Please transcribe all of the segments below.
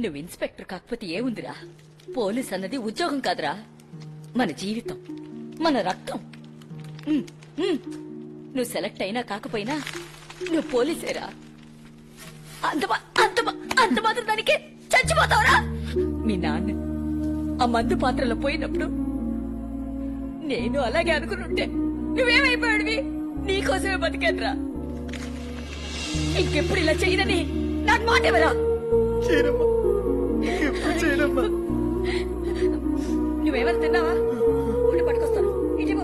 నువ్వు ఇన్స్పెక్టర్ కాకపోతే ఏముందిరా పోలీస్ అన్నది ఉద్యోగం కాదురా మన జీవితం మన రక్తం ఉమ్, ఉమ్. నువ్వు సెలెక్ట్ అయినా కాకపోయినా నువ్వు పోలీసేరా అంత మా- అంత మా- అంత మాత్రం దానికి చచ్చిపోతావురా మీ నాన్న ఆ మందు పాత్రలో పోయినప్పుడు నేను అలాగే అనుకునుంటే నువ్వేమైపోయాడివి నీకోసమే బతికేద్రా ఇంకెప్పుడు ఇలా చేయనని నాకు మాట ఇవ్వరా చేయనమ్మా ఎప్పుడు చేయనమ్మా నువ్వేమైనా తిన్నావా ఉండి పట్టుకొస్తాను ఇటు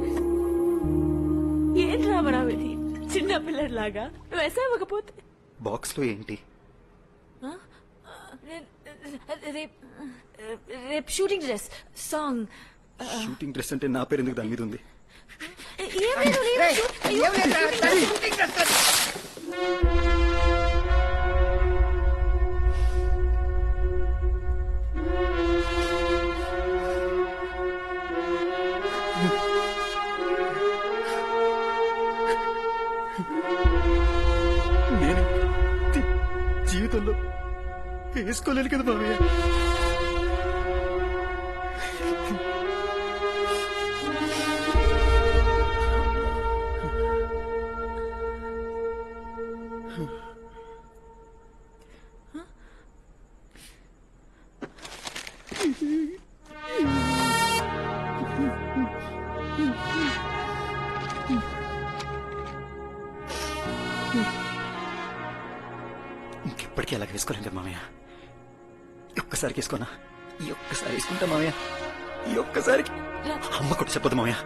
ఏం రామరావిది చిన్న పిల్లడిలాగా నువ్వు వేసావకపోతే బాక్స్ లో ఏంటి రేప్ రేపు shooting dress song shooting dress అంటే నా పేరు ఎందుకు దాని మీద ఉంది నేను తి- జీవితంలో వేసుకోలేను కదా మామయ్య ఇంకెప్పటికీ అలా వేసుకోలేం కదా మామయ్య ఈ ఒక్కసారికి వేసుకోనా ఈ ఒక్కసారి వేసుకుంటా మామయ్య ఈ ఒక్కసారికి అమ్మ కూడా చెప్పదు మామయ్య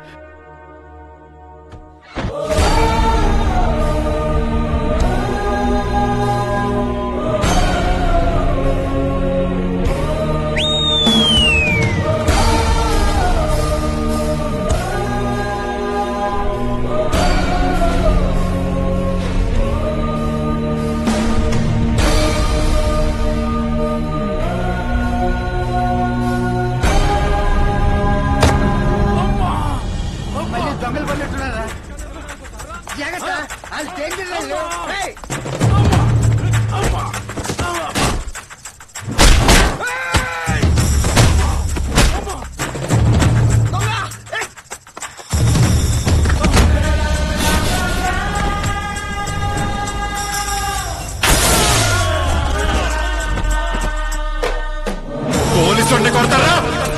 మళ్ళీ దొంగలు పడినట్టున్నారా జాగ్రత్త వాళ్ళు డేంజర్ లేదు ఏయ్! పోలీసు ఉంటే కొడతారా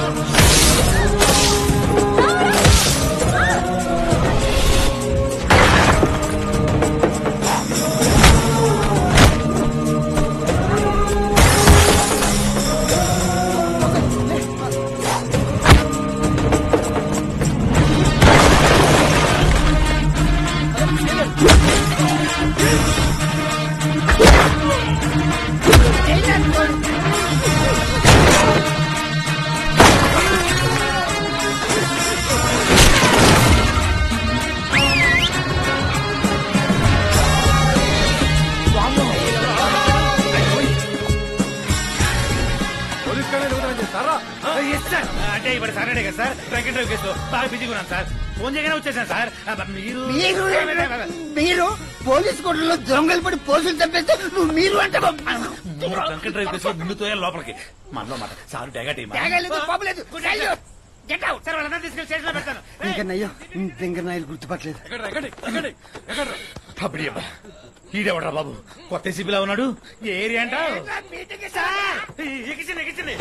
అంటే ఇప్పుడు సాటర్డే కదా sir truck and drive case బాగా బిజీగా ఉన్నాను సార్ ఫోన్ చేయగానే వచ్చేసాను సార్ అబ్బ, మీరు మీరు మీరు పోలీస్ కోటలో దొంగలు పడి పోలీసులు చంపేస్తే నువ్వు మీరు అంటే ట్రక్ అండ్ డ్రైవ్ కేసు నిండుతో లోపలికి మనలో మాట సార్ డేగా టీమ్ పాపలేదు గెట్ అవుట్ సార్ వాళ్ళందరూ తీసుకెళ్ళి స్టేషన్ లో పెడతాను ఇంకా నయ్యో ఇంకా నాయలు గుర్తుపట్టలేదు అప్పుడు అబ్బా ఈడెవడ్రా బాబు కొత్త సిబిలా ఉన్నాడు ఏ ఏరియా అంటావు ఎక్కించండి ఎక్కించండి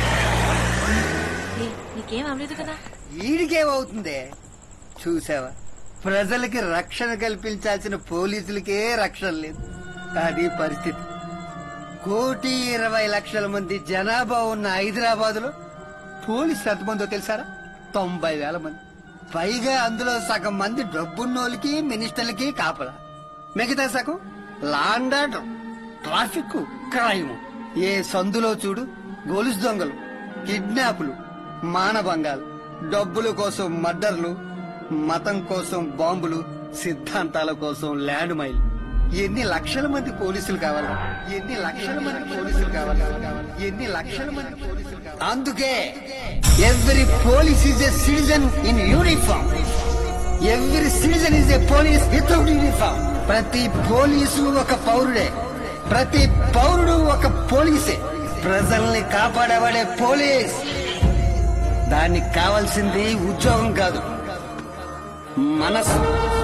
నీకేం అవ్వలేదు కదా ఈడికేమవుతుంది చూసావా ప్రజలకి రక్షణ కల్పించాల్సిన పోలీసులకే రక్షణ లేదు అది పరిస్థితి కోటి ఇరవై లక్షల మంది జనాభా ఉన్న హైదరాబాద్ లో పోలీసులు ఎంతమందో తెలుసారా తొంభై వేల మంది పైగా అందులో సగం మంది డబ్బున్నోళ్ళకి మినిస్టర్లకి కాపలా మిగతా సగం లాండ్ ట్రాఫిక్ క్రైమ్ ఏ సందులో చూడు గొలుసు దొంగలు కిడ్నాపులు మానభంగాలు డబ్బుల కోసం మర్డర్లు మతం కోసం బాంబులు సిద్ధాంతాల కోసం ల్యాండ్ మైల్ ఎన్ని లక్షల మంది పోలీసులు కావాలా ఎన్ని లక్షల మంది పోలీసులు కావాలా ఎన్ని లక్షల మంది పోలీసులు కావాలా అందుకే every police is a citizen in uniform every citizen is a police without uniform ప్రతి పోలీసు ఒక పౌరుడే ప్రతి పౌరుడు ఒక పోలీసే ప్రజల్ని కాపాడేవాడే పోలీస్ దానికి కావాల్సింది ఉద్యోగం కాదు మనసు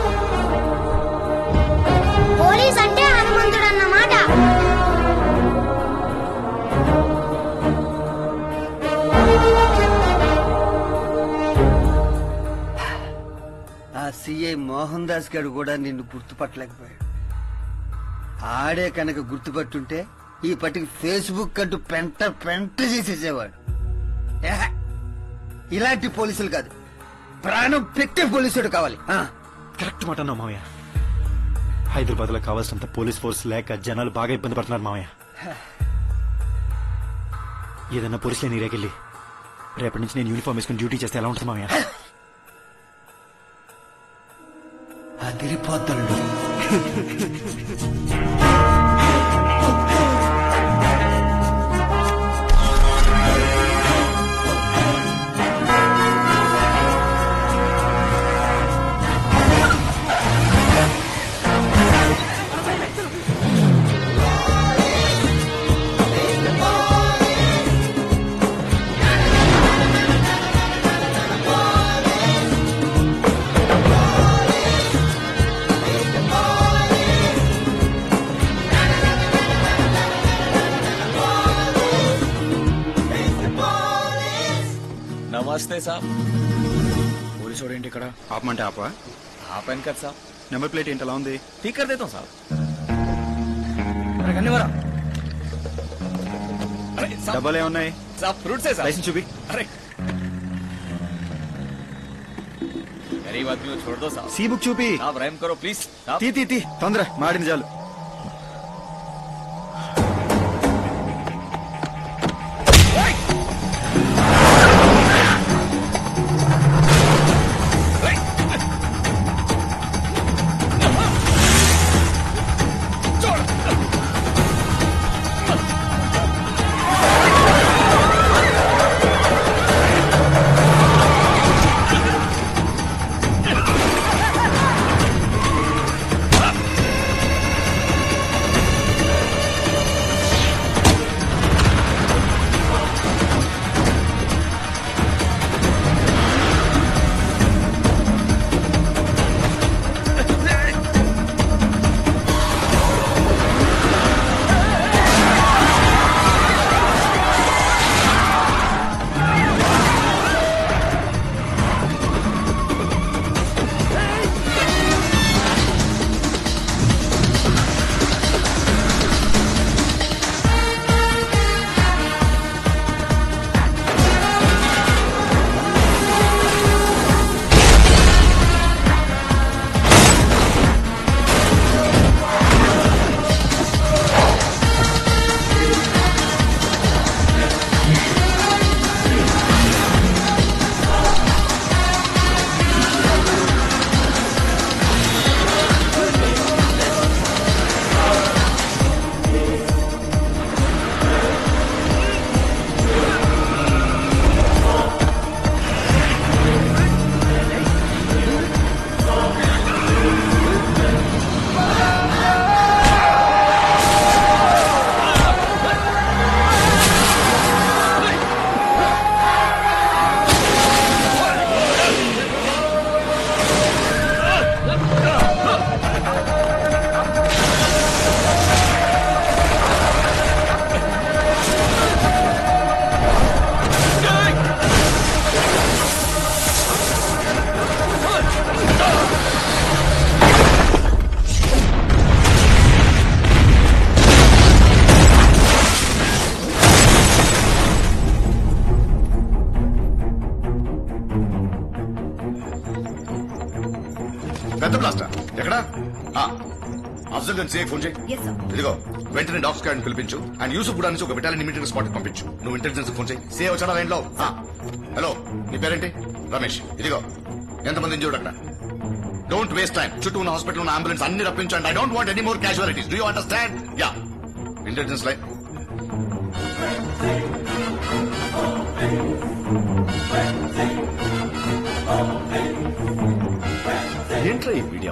పోలీస్ అంటే హనుమంతుడు అన్నమాట ఆ సిఐ మోహన్ దాస్ గారు కూడా నిన్ను గుర్తుపట్టలేకపోయాడు ఆడే కనుక గుర్తుపట్టుంటే ఈ పట్టికి ఫేస్బుక్ అంటూ పెంట పెంట చేసేసేవాడు ఏహ! ఇలాంటి పోలీసులు కాదు ప్రాణం పెట్టే పోలీసుడు కావాలి ఆ. కరెక్ట్ మాట అన్నావు మామయ్య హైదరాబాద్ లో కావాల్సినంత పోలీస్ ఫోర్స్ లేక జనాలు బాగా ఇబ్బంది పడుతున్నారు మామయ్య ఏదన్నా పోలీసులే నీరేకెళ్ళి రేపటి నుంచి నేను యూనిఫామ్ వేసుకుని డ్యూటీ చేస్తే ఎలా ఉంటుంది మామయ్య అదిరిపోతాడు నమస్తే సాబ్ పోలీసు ఏంటి ఇక్కడ ఆపమంటే ఆపా ఆపాను కదా సాబ్ నెంబర్ ప్లేట్ ఏంటి ఎలా ఉంది ठीक कर देता हूँ साहब अरे साहब డబ్బాలు ఏమున్నాయి साहब फ्रूट से साहब లైసెన్స్ చూపి अरे गरीब आदमी को छोड़ दो साहब सी बुक చూపి साहब रहम करो प्लीज साहब తీ తీ తీ తొందర మాడింది చాలు పెద్ద బ్లాస్టర్ ఎక్కడ అఫ్జల్ గన్ సేఫ్ ఫోన్ చేయి ఇదిగో వెంటనే డాక్స్ గార్డ్ పిలిపించు అండ్ యూసుఫ్ కూడా నుంచి ఒక బెటాలియన్ ఇమీడియట్ స్పాట్ పంపించు నువ్వు ఇంటెలిజెన్స్ ఫోన్ చేయి సేవ్ వచ్చాడా లైన్ లో హలో నీ పేరేంటి రమేష్ ఇదిగో ఎంతమంది ఇంజూర్డ్ అక్కడ డోంట్ వేస్ట్ టైం చుట్టూ ఉన్న హాస్పిటల్ ఉన్న అంబులెన్స్ అన్ని రప్పించండి I don't want any more casualties do you understand yeah intelligence line ఏంట్రా ఈ వీడియో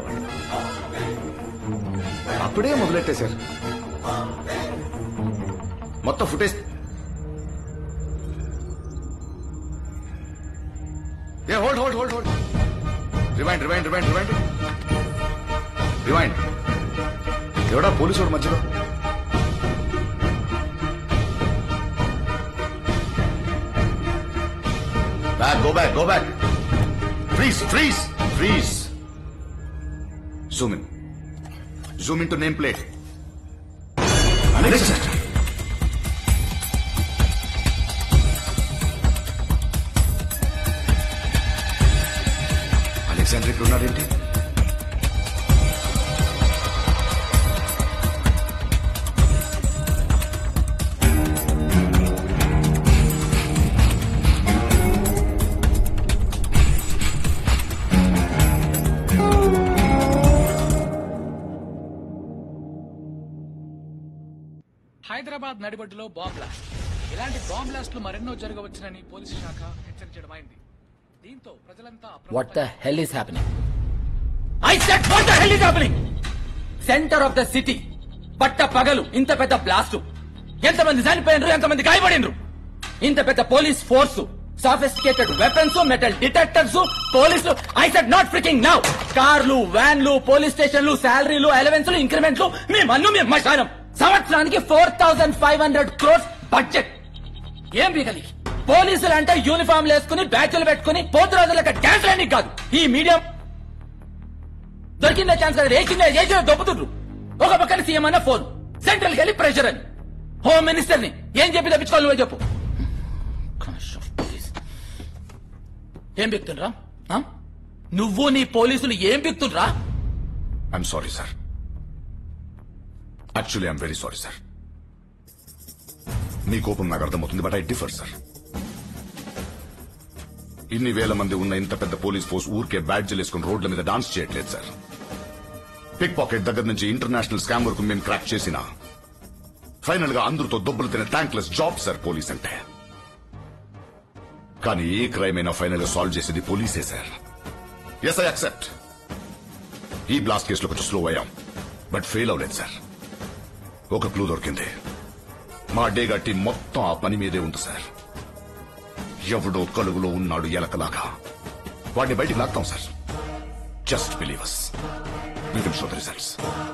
అప్పుడే మొదలెట్టేశారు మొత్తం footage rewind rewind rewind rewind rewind ఎవడా పోలీసు మధ్యలో back go back go back freeze freeze freeze zoom in zoom in to name plate Alexander ఇక్కడ ఉన్నాడేంటి హైదరాబాద్ నడిబొడ్డులో బాంబ్ బ్లాస్ట్ ఇలాంటి బాంబ్ బ్లాస్ట్లు మరెన్నో జరగవచ్చునని పోలీసు శాఖ హెచ్చరించడమైంది దీంతో ప్రజలంతా what the hell is happening I set what the hell is happening centre of the city పట్ట పగలు ఇంత పెద్ద బ్లాస్ట్ ఎంతమంది చనిపోయినరు ఎంతమంది గాయపడినరు ఇంత పెద్ద police force sophisticated weapons metal detectors పోలీసులు I said not freaking now కార్లు వ్యాన్లు పోలీస్ స్టేషన్లు శాలరీలు అలవెన్స్లు ఇంక్రిమెంట్లు మీ మన్ను మీ మశానం సంవత్సరానికి four thousand five hundred crores budget ఏం బిగలి పోలీసులు అంటే యూనిఫామ్ వేసుకుని బ్యాచ్లు పెట్టుకుని పోతు రోజులక డాన్స్ లేని కాదు ఈ మీడియం దొరికిందే ఛాన్స్ కదా రేసిందే చేసి దొబ్బుతుండ్రు ఒక పక్కన సీఎం అన్న ఫోన్ సెంట్రల్ వెళ్ళి ప్రెషర్ అని హోమ్ మినిస్టర్ ని ఏం చెప్పి తప్పించుకోవాలి నువ్వే చెప్పు ఏం బిక్తుండ్రా ఆ? నువ్వు నీ పోలీసులు ఏం బిక్తుండ్రా I'm sorry sir actually I'm very sorry sir మీ కోపం నాకు అర్థమవుతుంది బట్ ఐ డిఫర్ సార్ ఇన్ని వేల మంది ఉన్న ఇంత పెద్ద పోలీస్ ఫోర్స్ ఊరికే బ్యాడ్జీలు వేసుకుని రోడ్ల మీద డాన్స్ చేయట్లేదు సార్ పిక్ పాకెట్ దగ్గర నుంచి ఇంటర్నేషనల్ స్కామ్ వరకు మేము క్రాక్ చేసిన ఫైనల్ గా అందరితో దొబ్బలు తినే ట్యాంక్లెస్ జాబ్ సార్ పోలీస్ అంటే కానీ ఏ క్రైమ్ అయినా ఫైనల్ గా సాల్వ్ చేసేది పోలీసే సార్ ఎస్ ఐ అక్సెప్ట్ ఈ బ్లాస్ట్ కేసులో కొంచెం స్లో అయ్యాం బట్ ఫెయిల్ అవ్వలేదు సార్ ఒక క్లూ దొరికింది మా డేగా టీం మొత్తం ఆ పని మీదే ఉంది సార్ ఎవడో కలుగులో ఉన్నాడు ఎలకలాగా వాడిని బయటికి లాక్తాం sir just believe us you can show the results